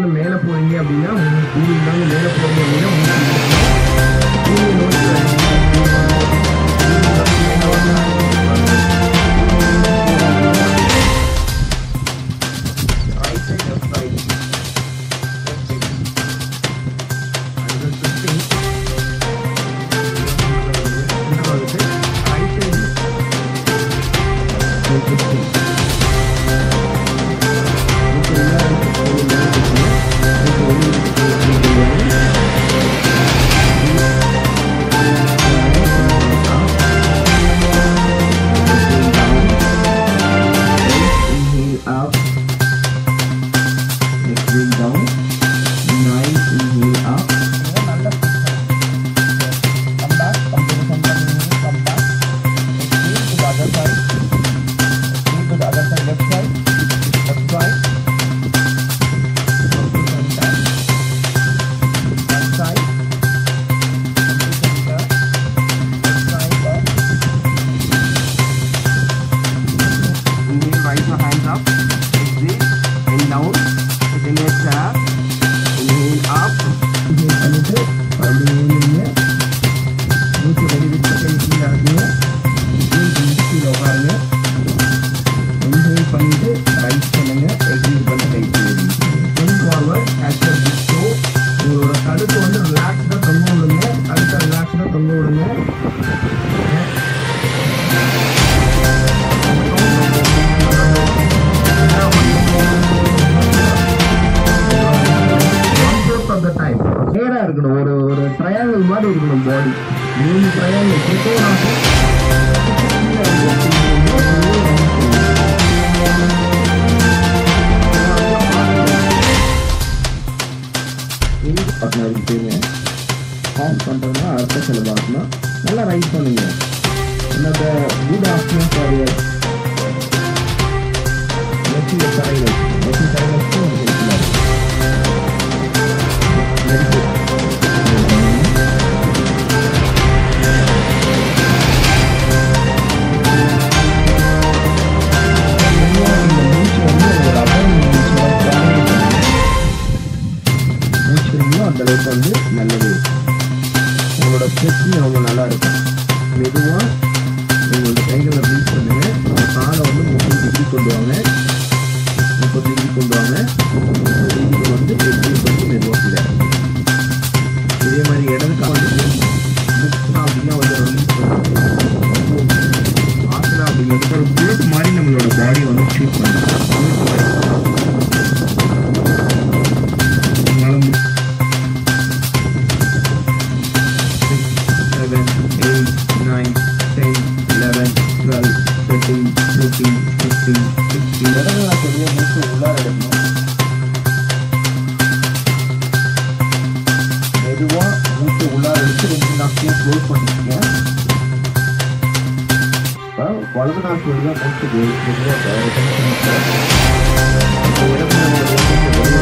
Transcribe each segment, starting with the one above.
இருந்து மேலே போறீங்க அப்படின்னா பூமியில இருந்து மேலே போறீங்க அப்படின்னா மூச்சு இழுக்கணும். பூமியை நோக்கி வரீங்க Right side, left side. Left side. Angle 15. Interval இருக்கு. Right side. Angle 15. மூச்சு உள்ள இருக்கு. மூச்சு உள்ள இருக்கு. மூச்சு வெளிய இருக்கு. Inhale up. Exhale down. Nine. Inhale up. நல்ல come back come to the center come back exhale to the other side exhale to the other side left side left side come to center left side come to center left side up Inhale, raise your hands up. Exhale, bend down. Sit in your chair. Inhale up. Inhale பண்ணிட்டு மறுபடியும் எழுந்திருங்க. மூச்சு வெளிய விட்டு கை கீழே இறக்குங்க. Inhale பண்ணிட்டு கீழே உட்காருங்க. Inhale பண்ணிட்டு rise பண்ணுங்க. Exhale பண்ணி கை கீழே வைங்க. Bend forward, catch your breath slow. உங்களோட கழுத்து வந்து ரிலாக்ஸ்டா தொங்க விடுங்க கழுத்தை ரிலாக்ஸ்டா தொங்க விடுங்க நேரா இருக்கணும் ஒரு ஒரு ட்ரையாங்கிள் மாதிரி இருக்கணும் பாடி மூணு ட்ரையாங்கிள் ஆஃப் பண்ணுறதுனா அடுத்த சில பாட்னா நல்லா ரைஸ் பண்ணுங்க என்னோட குட் ஆஃப்டர்நூன் ஃபார் யர் நெத்தி தரையில் வச்சு நெத்தி தரையில் வச்சு உங்களுக்கு ஹெல்ப்ஃபுல்லாக Very good. பொதுவா இந்த மூச்சு வந்து ஒரு abdomen மூச்சோட quality மூச்சு எவ்வளோ அந்த அளவுக்கு வந்து நல்லது உங்களோட ஸ்ட்ரெச்சிங் அவங்க நல்லா இருக்கும் மெதுவாக உங்களோட கைகளை ப்ளீஸ் பண்ணுங்க உங்க காலை வந்து முப்பது டிகிரி கொண்டு வாங்க முப்பது டிகிரி கொண்டு வாங்க முப்பது டிகிரி வந்து எப்படி கொஞ்சம் மெதுவாக கீழே இதே மாதிரி இடது கால் வந்து முக்னா அப்படின்னா வந்து ரிலீஸ் பண்ணுவோம் ஆசனா அப்படிங்கிறது ஒரு புல்லட் மாதிரி நம்மளோட பாடி வந்து ஷூட் பண்ணும் bullet மாதிரி. உங்களால மு- six, seven, eight, nine, ten, eleven, twelve, thirteen, fourteen, fifteen, sixteen. இடதுல மூச்சு உள்ளார எடுக்கணும் மெதுவா மூச்சு உள்ளார எடுத்து ரெண்டு நாட்டையும் க்ளோஸ் பண்ணிக்கங்க இப்ப வலது நாட்டு வழியா மூச்சு மெ- மெதுவா டைரக்டா பண்ணிக்கலாம். இப்போ இடது நாட்டு வழியா மூச்சு வெளிய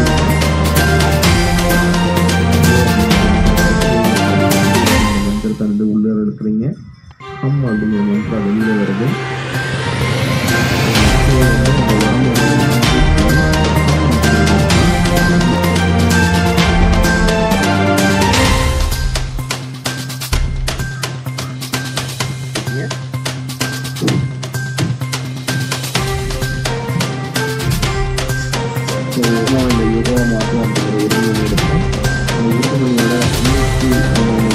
விடுங்க. மந்திரத்தை வந்து உள்ளே எடுக்கிறீங்க அம்மா அப்படிங்கிற மந்திரம் வெளியில வருது இப்போ வந்து உங்க உடம்பு வந்து Yeah. ஸோ நான் இந்த யோகா மாற்றம் அப்படிங்கிற உறுதிமொழி எடுப்பேன் அந்த உறுதிமொழியோட மூச்சு நம்ம